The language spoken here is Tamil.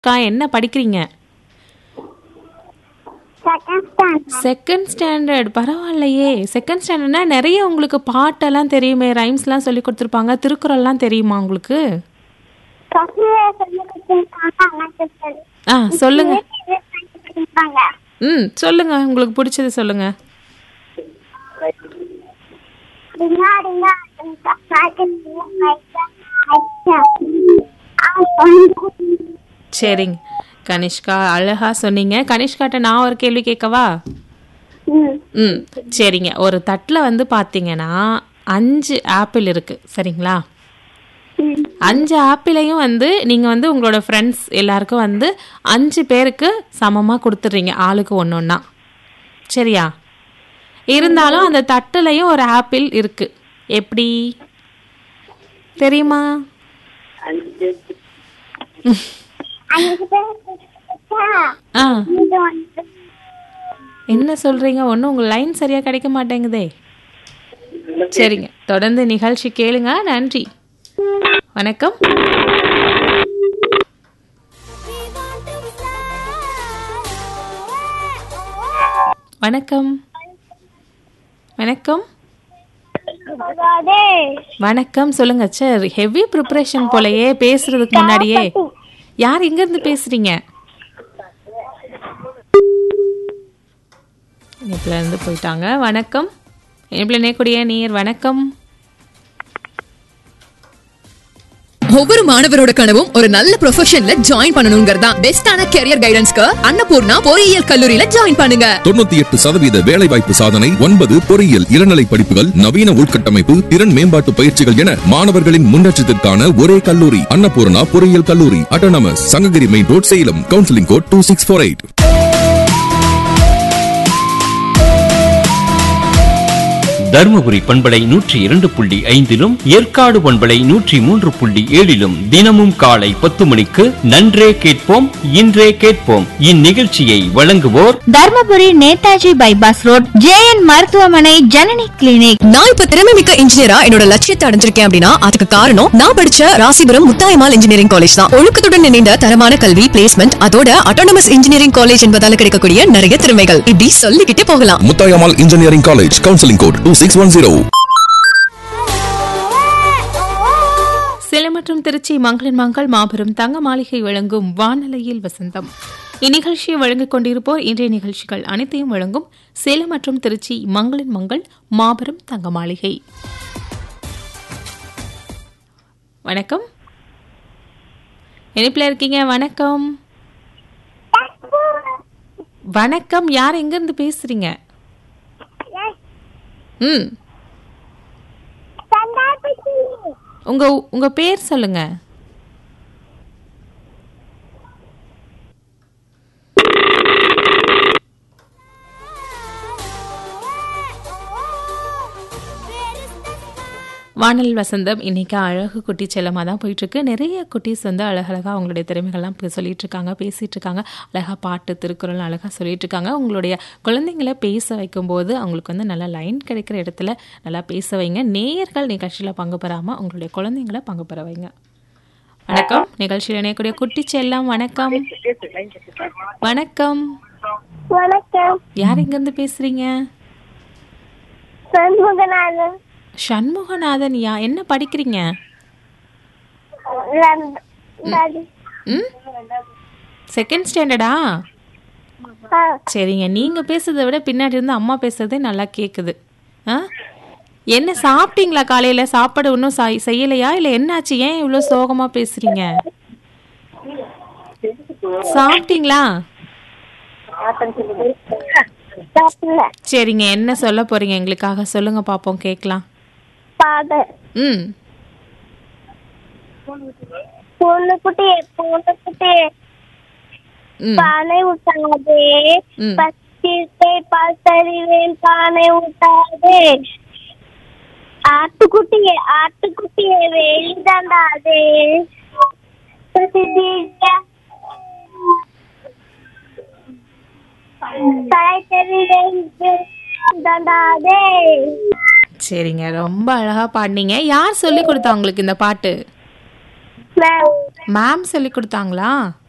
அக்கா என்ன படிக்கிறீங்க செகண்ட் ஸ்டாண்டர்ட் செகண்ட் ஸ்டாண்டர்ட் பரவாயில்லையே செகண்ட் ஸ்டாண்டர்ட்னா நிறைய உங்களுக்கு பாட்டெல்லாம் தெரியுமே ரைம்ஸ்லாம் சொல்லி கொடுத்துருப்பாங்க திருக்குறள்லாம் தெரியுமா உங்களுக்கு கசிவே சொல்லி கொடுத்துருக்காங்க அண்ணாக்கு சொல்லி ஆ சொல்லுங்க கொடுத்துருக்காங்க ம் சொல்லுங்க உங்களுக்கு பிடிச்சது சொல்லுங்க பின்னாடிங்க சரிங்க கனிஷ்கா அழகா சொன்னீங்க கனிஷ்காட்ட நான் ஒரு கேள்வி கேட்கவா ம் சரிங்க ஒரு தட்டில் வந்து பார்த்தீங்கன்னா அஞ்சு ஆப்பிள் இருக்கு சரிங்களா அஞ்சு ஆப்பிளையும் வந்து நீங்கள் வந்து உங்களோட ஃப்ரெண்ட்ஸ் எல்லாருக்கும் வந்து அஞ்சு பேருக்கு சமமாக கொடுத்துட்றீங்க ஆளுக்கு ஒன்று ஒன்றா சரியா இருந்தாலும் அந்த தட்டுலையும் ஒரு ஆப்பிள் இருக்கு எப்படி தெரியுமா அஞ்சு பேர் ஆ இது வந்து என்ன சொல்றீங்க ஒன்றும் உங்க லைன் சரியா கிடைக்க மாட்டேங்குதே சரிங்க தொடர்ந்து நிகழ்ச்சி கேளுங்க நன்றி வணக்கம் வணக்கம் வணக்கம் அதே வணக்கம் சொல்லுங்க சார் ஹெவி ப்ரிப்பரேஷன் போலயே பேசுறதுக்கு முன்னாடியே யார் எங்க இருந்து பேசுறீங்க இணைப்புல இருந்து போயிட்டாங்க வணக்கம் இணைப்புல நேக்கூடிய நீர் வணக்கம் ஒவ்வொரு மாணவரோட கனவும் ஒரு நல்ல ப்ரொஃபஷன்ல ஜாயின் பண்ணணுங்கிறதா பெஸ்டான கெரியர் கைடன்ஸ்க்கு அன்னபூர்ணா பொறியியல் கல்லூரியில ஜாயின் பண்ணுங்க தொண்ணூத்தி எட்டு சதவீத வேலைவாய்ப்பு சாதனை ஒன்பது பொறியியல் இளநிலை படிப்புகள் நவீன உள்கட்டமைப்பு திறன் மேம்பாட்டு பயிற்சிகள் என மாணவர்களின் முன்னேற்றத்திற்கான ஒரே கல்லூரி அன்னபூர்ணா பொறியியல் கல்லூரி autonomous Sankagiri main road Salem counselling code two six four eight Dharmapuri பண்பலை நூற்றி இரண்டு புள்ளி ஐந்திலும் ஏற்காடு பண்பலை நூற்றி மூன்று புள்ளி ஏழிலும் தினமும் காலை பத்து மணிக்கு நன்றே கேட்போம் இன்றே கேட்போம் இந்நிகழ்ச்சியை வழங்குவோர் Dharmapuri Netaji bypass road JN மருத்துவமனை ஜனனி கிளினிக் நான் இப்ப திறமை மிக்க இன்ஜினியரா என்னோட லட்சியத்தை அடைஞ்சிருக்கேன் அப்படின்னா அதுக்கு காரணம் நான் படிச்ச ராசிபுரம் முத்தாயமால் இன்ஜினியரிங் காலேஜ் தான் ஒழுக்கத்துடன் இணைந்த தரமான கல்வி பிளேஸ்மெண்ட் அதோட அட்டானமஸ் இன்ஜினியரிங் காலேஜ் என்பதால கிடைக்கக்கூடிய நிறைய திறமைகள் இப்படி சொல்லிக்கிட்டே போகலாம் Muthayammal engineering college counselling code two six one zero Salem மற்றும் திருச்சி மங்களின் மங்கள் மாபெரும் தங்க மாளிகை வழங்கும் வானலையில் வசந்தம் இந்நிகழ்ச்சியை வழங்கிக் கொண்டிருப்போர் இன்றைய நிகழ்ச்சிகள் அனைத்தையும் வழங்கும் சேலம் மற்றும் திருச்சி மங்களின் மங்கள் மாபெரும் தங்க மாளிகை வணக்கம் இணைப்பில் இருக்கீங்க வணக்கம் வணக்கம் யார் எங்கிருந்து பேசுறீங்க ம் உங்க உங்க பேர் சொல்லுங்க வானல் வசந்தம் இன்னைக்கு அழகு குட்டி செல்லமாக தான் போயிட்டுருக்கு நிறைய குட்டீஸ் வந்து அழகழகாக அவங்களுடைய திறமைகள்லாம் இப்போ சொல்லிட்டு இருக்காங்க பேசிட்டு இருக்காங்க அழகாக பாட்டு திருக்குறள் அழகாக சொல்லிட்டு இருக்காங்க உங்களுடைய குழந்தைங்களை பேச வைக்கும்போது அவங்களுக்கு வந்து நல்லா லைன் கிடைக்கிற இடத்துல நல்லா பேச வைங்க நேயர்கள் நிகழ்ச்சியில் பங்கு பெறாமல் உங்களுடைய குழந்தைங்களை பங்கு பெற வைங்க வணக்கம் நிகழ்ச்சியில் இணையக்கூடிய குட்டி செல்லம் வணக்கம் வணக்கம் வணக்கம் யார் எங்கேருந்து பேசுறீங்க சண்முகநாதன் சண்முகநாதன் யா என்ன படிக்கிறீங்க ம் செகண்ட் ஸ்டாண்டர்டா சரிங்க நீங்க பேசுறதை விட பின்னாடி இருந்து அம்மா பேசுறதே நல்லா கேக்குது ஆ என்ன சாப்பிட்டீங்களா காலையில சாப்பாடு இன்னும் சாய்- செய்யலையா இல்ல என்னாச்சு ஏன் இவ்வளவு சோகமா பேசுறீங்க சாப்பிட்டீங்களா சரிங்க என்ன சொல்ல போறீங்க எங்களுக்காக சொல்லுங்க பாப்போம் கேட்கலாம் பாத ம் பொண்ணு குட்டியே பொண்ணு குட்டியே ம் பானை ஊட்டாதே ம். பச்சை பார்த்தறிவேன் பானை ஊட்டாதே ஆட்டுக்குட்டியே ஆட்டுக்குட்டியே வெளி தாண்டாதே தலை தெரிவேன் தாண்டாதே சரிங்க ரொம்ப அழகா பாடினீங்க யார் சொல்லி கொடுத்தா உங்களுக்கு இந்த பாட்டு மேம் மேம் சொல்லி கொடுத்தாங்களா